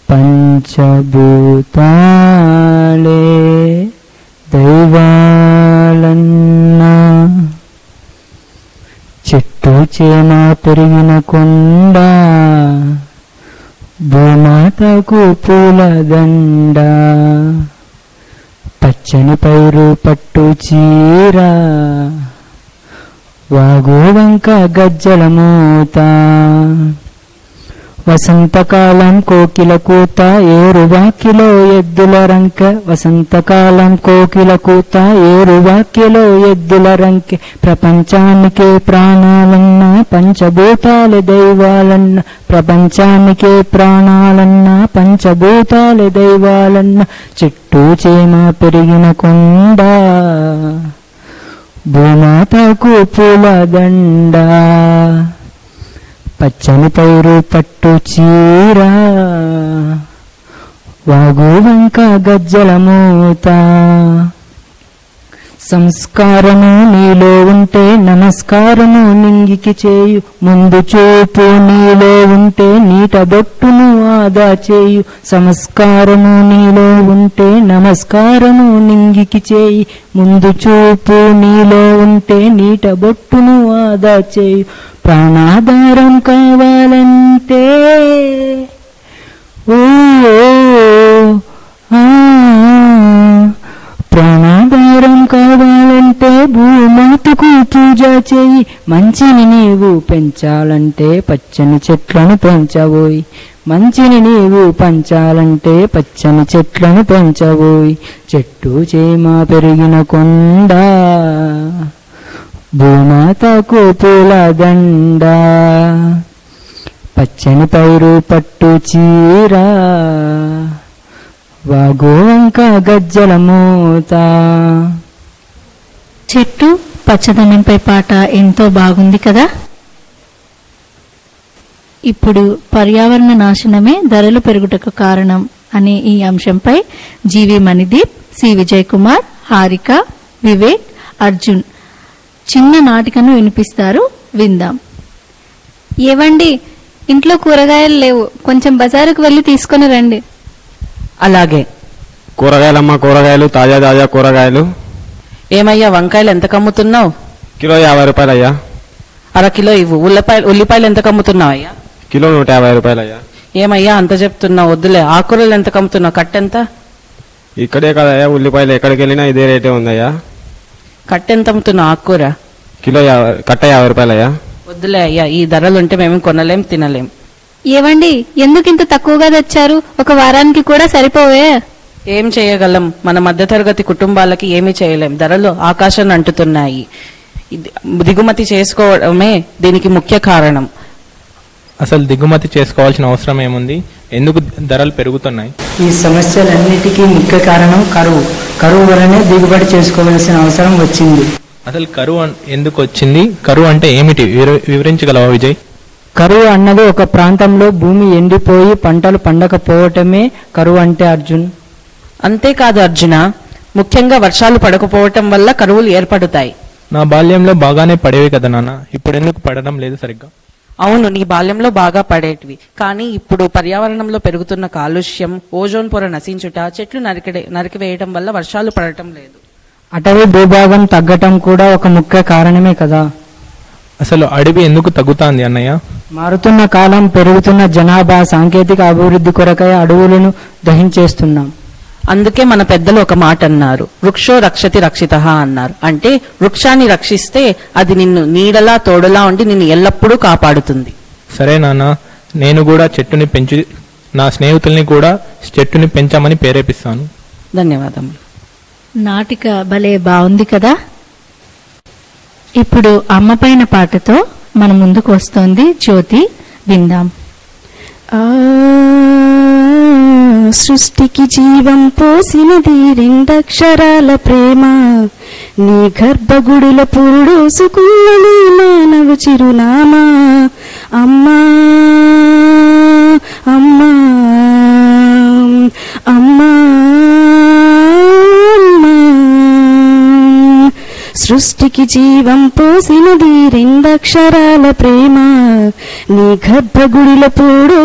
పంచభూతాలే దైవాలన్నా చెట్టు చేమ పెరిగిన కొండ భూమాతకు పూలదండ పచ్చని పైరు పట్టు చీర వాగు వంక గజ్జల మూత వసంతకాలం కోకిల కూత ఏరువాకిలో ఎద్దుల రంకె వసంతకాలం కోకిల కూత ఏరువాకిలో ఎద్దుల రంకె ప్రపంచానికే ప్రాణాలన్న పంచభూతాల దైవాలన్న ప్రపంచానికే ప్రాణాలన్న పంచభూతాల దైవాలన్న చెట్టు చేమ పెరిగిన కొండ భూమాతకు పూలదండ పచ్చని పైరు పట్టు చీర వాగు వంక గజ్జల మూత సంస్కారము నీలో ఉంటే నమస్కారము నింగికి చేయు ముందు చూపు నీలో ఉంటే నీట బొట్టును ఆదా చేయు సంస్కారము నీలో ఉంటే నమస్కారము నింగికి చేయి ముందు చూపు నీలో ఉంటే నీట బొట్టును ఆదా చేయు ప్రాణాధారం కావాలంటే ఓ ఆ, ప్రాణాధారం కావాలంటే భూమాతకు పూజ చేయి మంచిని నీవు పెంచాలంటే పచ్చని చెట్లను పెంచబోయి మంచిని నీవు పంచాలంటే పచ్చని చెట్లను పెంచబోయి చెట్టు చేమ పెరిగిన కొండ భూమాతకు పూల దండ పచ్చని పైరు పట్టు చీర వాగోంక గజ్జల మూత చెట్టు పచ్చదనంపై పాట ఎంతో బాగుంది కదా ఇప్పుడు పర్యావరణ నాశనమే ధరలు పెరుగుటకు కారణం అనే ఈ అంశంపై జీవి మణిదీప్ సి విజయ్ కుమార్ హారిక వివేక్ అర్జున్ చిన్న నాటికను వినిపిస్తారు విందాం ఏవండి ఇంట్లో కూరగాయలు లేవు కొంచెం బజారుకు వెళ్ళి తీసుకొని రండి అలాగే కూరగాయలమ్మ కూరగాయలు తాజా తాజా కూరగాయలు ఏమయ్యా వంకాయలు ఎంత కమ్ముతున్నావు కిలో యాభై రూపాయలు అయ్యా అర కిలో ఇవ్వు ఉల్లిపాయలు ఉల్లిపాయలు ఎంత కమ్ముతున్నావు అయ్యా కిలో నూట యాభై రూపాయలు అయ్యా ఏమయ్యా అంత చెప్తున్నావు వద్దులే ఆకుకూరలు ఎంత కమ్ముతున్నావు కట్టెంత ఇక్కడే కదయ్యా ఉల్లిపాయలు ఎక్కడికి వెళ్ళినా ఇదే రేటే ఉందయ్యా కట్టెంత అమ్ముతున్నావు ఆకుకూర కిలో యాభై కట్ట యాభై రూపాయలు అయ్యా వద్దులే అయ్యా ఈ ధరలు ఉంటే మేము కొనలేం తినలేం ఏవండి ఎందుకు ఇంత తక్కువగా తెచ్చారు ఒక వారానికి కూడా సరిపోవే ఏం చేయగలం మన మధ్యతరగతి కుటుంబాలకి ఏమీ చేయలేం ధరలు ఆకాశాన్ని అంటుతున్నాయి ఇది- దిగుమతి చేసుకోవడమే దీనికి ముఖ్య కారణం అసలు దిగుమతి చేసుకోవాల్సిన అవసరం ఏముంది ఎందుకు ధరలు పెరుగుతున్నాయి ఈ సమస్యలన్నిటికీ ముఖ్య కారణం కరువు కరువు వలనే దిగుబడి చేసుకోవలసిన అవసరం వచ్చింది అసలు కరువు అన్- ఎందుకు వచ్చింది కరువు అంటే ఏమిటి వివర- వివరించగలవా విజయ్ కరువు అన్నది ఒక ప్రాంతంలో భూమి ఎండిపోయి పంటలు పండకపోవటమే కరువు అంటే అర్జున్ అంతేకాదు అర్జున ముఖ్యంగా వర్షాలు పడకపోవటం వల్ల కరువులు ఏర్పడతాయి నా బాల్యంలో బాగానే పడేవి కదా నాన్న ఇప్పుడు ఎందుకు పడడం లేదు సరిగ్గా అవును నీ బాల్యంలో బాగా పడేటివి కానీ ఇప్పుడు పర్యావరణంలో పెరుగుతున్న కాలుష్యం ఓజోన్ పొర నశించుట చెట్లు నరికడే నరికివేయటం వల్ల వర్షాలు పడటం లేదు అటవీ భూభాగం తగ్గటం కూడా ఒక ముఖ్య కారణమే కదా అసలు అడవి ఎందుకు తగ్గుతాంది అన్నయ్య మారుతున్న కాలం పెరుగుతున్న జనాభా సాంకేతిక అభివృద్ధి కొరకై అడవులను దహించేస్తున్నాం అందుకే మన పెద్దలు ఒక మాట అన్నారు వృక్షో రక్షతి రక్షిత అన్నారు అంటే వృక్షాన్ని రక్షిస్తే అది నిన్ను నీడలా తోడులా ఉండి నిన్ను ఎల్లప్పుడూ కాపాడుతుంది సరే నాన్న నేను కూడా చెట్టుని పెంచి నా స్నేహితుల్ని కూడా చెట్టుని పెంచామని ప్రేరేపిస్తాను ధన్యవాదములు నాటిక భలే బాగుంది కదా ఇప్పుడు అమ్మ పైన పాటతో మన ముందుకు వస్తోంది జ్యోతి విందాం ఆ సృష్టికి జీవం పోసినది రెండక్షరాల ప్రేమ నీ గర్భగుడిలో పురుడోసుకున్నది మానవ చిరునామా అమ్మా అమ్మా అమ్మా అమ్మా. సృష్టికి జీవం పోసినది రెండక్షరాల ప్రేమ నీ గర్భగుడిలో పూడు